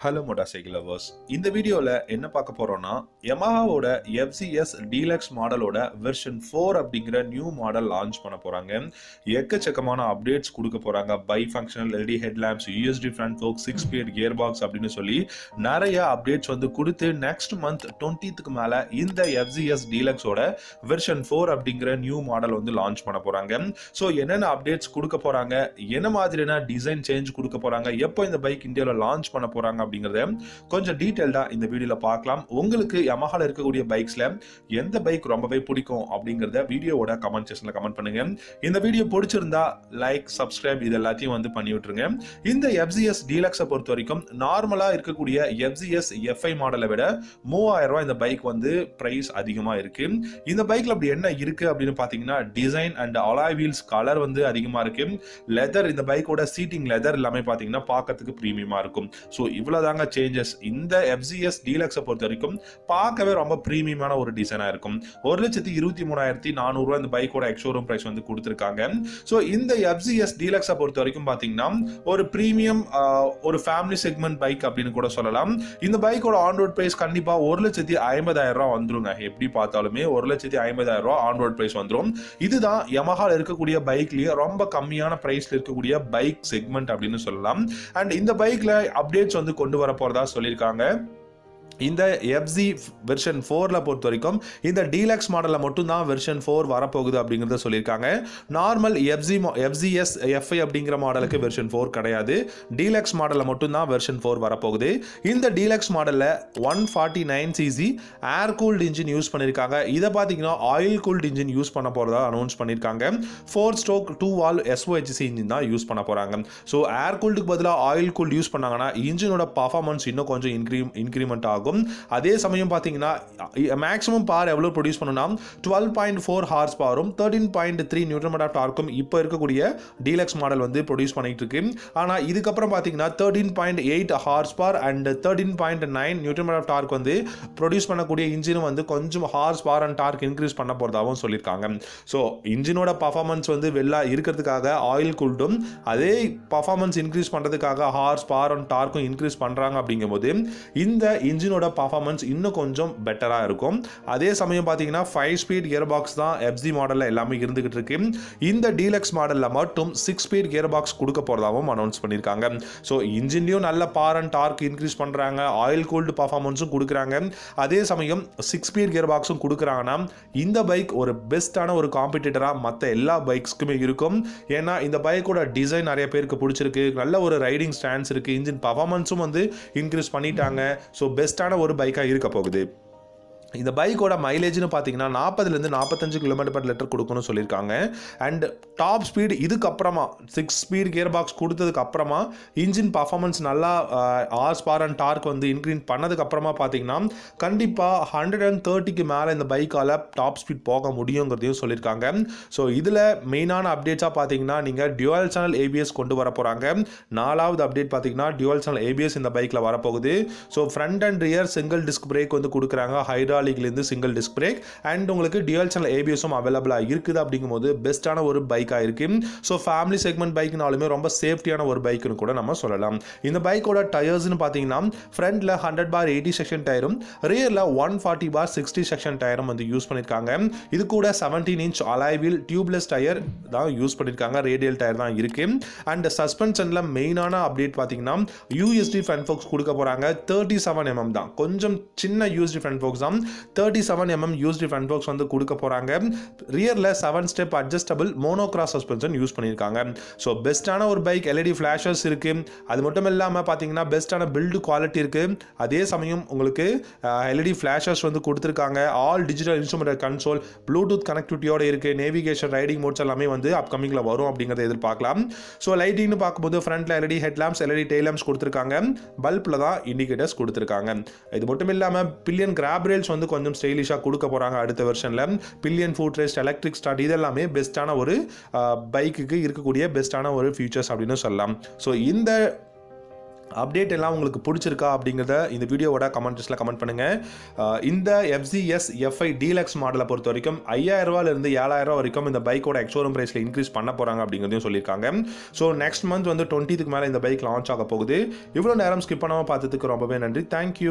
hello motor cycle lovers இந்த வீடியோவில் என்ன பார்க்க போகிறோம்னா Yamahaவோட எஃப்சிஎஸ் டீலக்ஸ் மாடலோட வெர்ஷன் ஃபோர் அப்படிங்கிற நியூ மாடல் லான்ச் பண்ண போகிறாங்க எக்கச்சக்கமான அப்டேட்ஸ் கொடுக்க போகிறாங்க bi functional LED headlamps USD front fork six speed gear box அப்படின்னு சொல்லி நிறைய அப்டேட்ஸ் வந்து கொடுத்து நெக்ஸ்ட் மந்த் டுவெண்ட்டீத்துக்கு மேலே இந்த எஃப்சிஎஸ் டீலக்ஸோட வெர்ஷன் ஃபோர் அப்படிங்கிற நியூ மாடல் வந்து லான்ச் பண்ண போகிறாங்க ஸோ என்னென்ன அப்டேட்ஸ் கொடுக்க போகிறாங்க என்ன மாதிரியான டிசைன் சேஞ்ச் கொடுக்க போகிறாங்க எப்போ இந்த பைக் இந்தியாவில் லான்ச் பண்ண போகிறாங்க அப்படிங்கிறத கொஞ்சம் டீட்டெயில்டாக இந்த வீடியோவில் பார்க்கலாம் உங்களுக்கு யமஹால இருக்கக்கூடிய பைக்ஸில் எந்த பைக் ரொம்பவே பிடிக்கும் அப்படிங்கிறத வீடியோவோட கமெண்ட் செக்ஷனில் கமெண்ட் பண்ணுங்க இந்த வீடியோ பிடிச்சிருந்தா லைக் சப்ஸ்கிரைப் இது எல்லாத்தையும் வந்து பண்ணி விட்டுருங்க இந்த எஃப்சிஎஸ் டீலக்ஸை பொறுத்த வரைக்கும் நார்மலாக இருக்கக்கூடிய எஃப்சிஎஸ் எஃப்ஐ மாடலை விட மூவாயிரம் ரூபாய் இந்த பைக் வந்து ப்ரைஸ் அதிகமாக இருக்கு இந்த பைக்ல அப்படி என்ன இருக்கு அப்படின்னு பார்த்தீங்கன்னா design and alloy wheels colour வந்து அதிகமாக இருக்கு லெதர் இந்த பைக்கோட சீட்டிங் லெதர் எல்லாமே பார்த்தீங்கன்னா பார்க்கறதுக்கு ப்ரீமியமா இருக்கும் ஸோ இவ்வளோதாங்க சேஞ்சஸ் இந்த எஃப்சிஎஸ் டீலக்ஸை பொறுத்த வரைக்கும் பார்க்கவே ரொம்ப ப்ரீமியமான ஒரு டிசைனாக இருக்கும் ஒரு லட்சத்தி இருபத்தி மூணாயிரத்தி நானூறுரூவா இந்த பைக்கோட எக்ஷோரூம் ப்ரைஸ் வந்து கொடுத்துருக்காங்க ஸோ இந்த எஃப்சிஎஸ் டீலக்ஸை பொறுத்த வரைக்கும் பார்த்தீங்கன்னா ஒரு ப்ரீமியம் ஒரு ஃபேமிலி செக்மெண்ட் பைக் அப்படின்னு கூட சொல்லலாம் இந்த பைக்கோட ஆன் ரோட் ப்ரைஸ் கண்டிப்பாக ஒரு லட்சத்தி ஐம்பதாயிரம் ரூபா வந்துருங்க எப்படி பார்த்தாலுமே ஒரு லட்சத்தி ஐம்பதாயிரம் ரூபா ஆன் ரோட் ப்ரைஸ் வந்துடும் இதுதான் யமஹால இருக்கக்கூடிய பைக்லயே ரொம்ப கம்மியான பிரைஸ்ல இருக்கக்கூடிய பைக் செக்மெண்ட் அப்படின்னு சொல்லலாம் அண்ட் இந்த பைக்ல அப்டேட்ஸ் வந்து கொண்டு வர போறதா சொல்லியிருக்காங்க இந்த எஃப்சி வெர்ஷன் ஃபோரில் பொறுத்த வரைக்கும் இந்த டீலக்ஸ் மாடலில் மட்டும்தான் வெர்ஷன் ஃபோர் வரப்போகுது அப்படிங்கிறத சொல்லியிருக்காங்க நார்மல் எஃப்சி எஃப்சிஎஸ் எஃப்ஐ அப்படிங்கிற மாடலுக்கு வெர்ஷன் ஃபோர் கிடையாது டீலக்ஸ் மாடலில் மட்டும்தான் வெர்ஷன் ஃபோர் வரப்போகுது இந்த டீலக்ஸ் மாடலில் one forty nine cc air cooled engine use பண்ணியிருக்காங்க இதை பார்த்தீங்கன்னா ஆயில் கூல்டு இன்ஜின் யூஸ் பண்ண போகிறதா அனௌன்ஸ் பண்ணியிருக்காங்க four stroke two valve SOHC engine தான் யூஸ் பண்ண போகிறாங்க ஸோ ஏர் கூல்டுக்கு பதிலாக ஆயில் கூல்டு யூஸ் பண்ணாங்கன்னா இன்ஜினோட பர்ஃபார்மன்ஸ் இன்னும் கொஞ்சம் இன்க்ரீ இன்க்ரிமெண்ட் ஆகும் ஆகும் அதே சமயம் பார்த்தீங்கன்னா மேக்ஸிமம் பார் எவ்வளோ ப்ரொடியூஸ் பண்ணணும்னா டுவெல் பாயிண்ட் ஃபோர் ஹார்ஸ் பவரும் thirteen point three newton of டார்க்கும் இப்போ இருக்கக்கூடிய டீலக்ஸ் மாடல் வந்து ப்ரொடியூஸ் பண்ணிட்டு இருக்கு ஆனால் இதுக்கப்புறம் பார்த்தீங்கன்னா thirteen point eight horse power and thirteen point nine newton of torque வந்து ப்ரொடியூஸ் பண்ணக்கூடிய இன்ஜினும் வந்து கொஞ்சம் horse power and torque increase பண்ண போகிறதாகவும் சொல்லியிருக்காங்க ஸோ இன்ஜினோட பர்ஃபார்மன்ஸ் வந்து வெளில இருக்கிறதுக்காக ஆயில் கூல்டும் அதே பர்ஃபார்மன்ஸ் இன்க்ரீஸ் பண்ணுறதுக்காக ஹார்ஸ் பவர் அண்ட் டார்க்கும் இன்க்ரீஸ் பண்ணுறாங்க அப்படிங்கும்போது இந்த இன்ஜினோட பர்ஃபார்மன்ஸ் இன்னும் கொஞ்சம் பெட்டராக இருக்கும் அதே சமயம் பார்த்தீங்கன்னா ஃபைவ் ஸ்பீட் கியர் பாக்ஸ் தான் எஃப்சி மாடலில் எல்லாமே இருந்துகிட்டு இருக்கு இந்த டீலக்ஸ் மாடலில் மட்டும் சிக்ஸ் ஸ்பீட் கியர் பாக்ஸ் கொடுக்க போகிறதாகவும் அனௌன்ஸ் பண்ணியிருக்காங்க ஸோ இன்ஜின்லையும் நல்ல பார் அண்ட் டார்க் இன்க்ரீஸ் பண்ணுறாங்க ஆயில் கூல்டு பர்ஃபார்மன்ஸும் கொடுக்குறாங்க அதே சமயம் சிக்ஸ் ஸ்பீட் கியர் பாக்ஸும் கொடுக்குறாங்கன்னா இந்த பைக் ஒரு பெஸ்ட்டான ஒரு காம்படிட்டராக மற்ற எல்லா பைக்ஸ்க்குமே இருக்கும் ஏன்னா இந்த பைக்கோட டிசைன் நிறைய பேருக்கு பிடிச்சிருக்கு நல்ல ஒரு ரைடிங் ஸ்டாண்ட்ஸ் இருக்குது இன்ஜின் பர்ஃபார்மன்ஸும் வந்து இன்க்ரீஸ் பண்ணிட்டாங்க ஸோ பெஸ்ட்டான ஒரு பைக்காக இருக்க போகுது இந்த பைக்கோட மைலேஜ்னு பார்த்தீங்கன்னா நாற்பதுலேருந்து நாற்பத்தஞ்சு கிலோமீட்டர் பர் லிட்டர் கொடுக்கணும்னு சொல்லியிருக்காங்க அண்ட் டாப் ஸ்பீடு இதுக்கப்புறமா சிக்ஸ் ஸ்பீட் கியர் பாக்ஸ் கொடுத்ததுக்கு அப்புறமா இன்ஜின் பர்ஃபார்மன்ஸ் நல்லா ஆர்ஸ் பார் அண்ட் டார்க் வந்து இன்க்ரீஸ் பண்ணதுக்கு அப்புறமா பார்த்தீங்கன்னா கண்டிப்பாக ஹண்ட்ரட் அண்ட் தேர்ட்டிக்கு மேலே இந்த பைக்கால் டாப் ஸ்பீட் போக முடியுங்கிறதையும் சொல்லியிருக்காங்க ஸோ இதில் மெயினான அப்டேட்ஸாக பார்த்தீங்கன்னா நீங்கள் டியூவல் சேனல் ஏபிஎஸ் கொண்டு வர போகிறாங்க நாலாவது அப்டேட் பார்த்தீங்கன்னா டியூவல் சேனல் ஏபிஎஸ் இந்த பைக்கில் வரப்போகுது so front and rear single disc brake வந்து கொடுக்குறாங்க ஹைட்ரா ஹைட்ராலிக்லேருந்து சிங்கிள் டிஸ்க் பிரேக் அண்ட் உங்களுக்கு டியூவல் சேனல் ஏபிஎஸும் அவைலபிளாக இருக்குது அப்படிங்கும்போது பெஸ்ட்டான ஒரு பைக்காக இருக்குது ஸோ ஃபேமிலி செக்மெண்ட் பைக்னாலுமே ரொம்ப சேஃப்டியான ஒரு பைக்குன்னு கூட நம்ம சொல்லலாம் இந்த பைக்கோட டயர்ஸ்னு பார்த்தீங்கன்னா ஃப்ரண்ட்டில் ஹண்ட்ரட் பார் எயிட்டி செக்ஷன் டயரும் ரியரில் one forty bar sixty section டயரும் வந்து யூஸ் பண்ணியிருக்காங்க இது கூட செவன்டீன் இன்ச் அலாய்வில் டியூப்லெஸ் டயர் தான் யூஸ் பண்ணியிருக்காங்க ரேடியல் டயர் தான் இருக்குது அண்ட் சஸ்பென்ஷனில் மெயினான அப்டேட் பார்த்தீங்கன்னா யூஎஸ்டி ஃப்ரண்ட் ஃபோக்ஸ் கொடுக்க போகிறாங்க தேர்ட்டி செவன் எம்எம் தான் கொஞ்சம் சின்ன யூஎஸ்டி ஃப்ரண்ட் ஃபோக்ஸ் தான் thirty seven mm USD front forks வந்து கொடுக்க போகிறாங்க ரியரில் seven step adjustable monocross suspension use பண்ணியிருக்காங்க ஸோ பெஸ்ட்டான ஒரு பைக் எல்இடி ஃப்ளாஷஸ் இருக்குது அது மட்டும் இல்லாமல் பார்த்தீங்கன்னா பெஸ்ட்டான பில்டு குவாலிட்டி இருக்குது அதே சமயம் உங்களுக்கு எல்இடி ஃப்ளாஷஸ் வந்து கொடுத்துருக்காங்க all digital instrument console Bluetooth கனெக்டிவிட்டியோட இருக்குது நேவிகேஷன் ரைடிங் மோட்ஸ் எல்லாமே வந்து அப்கமிங்கில் வரும் அப்படிங்கிறத எதிர்பார்க்கலாம் ஸோ லைட்டிங்னு பார்க்கும்போது ஃப்ரண்ட்டில் எல்இடி ஹெட்லாம்ஸ் எல்இடி டெய்லாம்ஸ் கொடுத்துருக்காங்க பல்பில் தான் இண்டிகேட்டர்ஸ் கொடுத்துருக்காங்க இது மட்டும் இல்லாமல் பில்லியன் கிராப் ரேல்ஸ் வந்து கொஞ்சம் ஸ்டைலிஷாக கொடுக்க போகிறாங்க அடுத்த வெர்ஷனில் pillion foot rest electric start இதெல்லாமே பெஸ்ட்டான ஒரு பைக்குக்கு இருக்கக்கூடிய பெஸ்ட்டான ஒரு ஃபியூச்சர்ஸ் அப்படின்னு சொல்லலாம் ஸோ இந்த அப்டேட் எல்லாம் உங்களுக்கு பிடிச்சிருக்கா அப்படிங்கிறத இந்த வீடியோவோட கமெண்ட்ஸில் கமெண்ட் பண்ணுங்கள் அஹ் இந்த எஃப்சிஎஸ் எஃப்ஐ டீலக்ஸ் மாடலை பொறுத்த வரைக்கும் ஐயாயிரம் ரூபாயிலிருந்து ஏழாயிரம் ரூபா வரைக்கும் இந்த பைக்கோட எக்ஸோரூம் ப்ரைஸில் இன்க்ரீஸ் பண்ண போகிறாங்க அப்படிங்கிறதையும் சொல்லியிருக்காங்க ஸோ நெக்ஸ்ட் மந்த் வந்து டுவெண்ட்டிக்கு மேலே இந்த பைக் லான்ச் ஆக போகுது இவ்வளோ நேரம் ஸ்கிப் பண்ணாமல் பார்த்ததுக்கு ரொம்பவே நன்றி தேங்க்யூ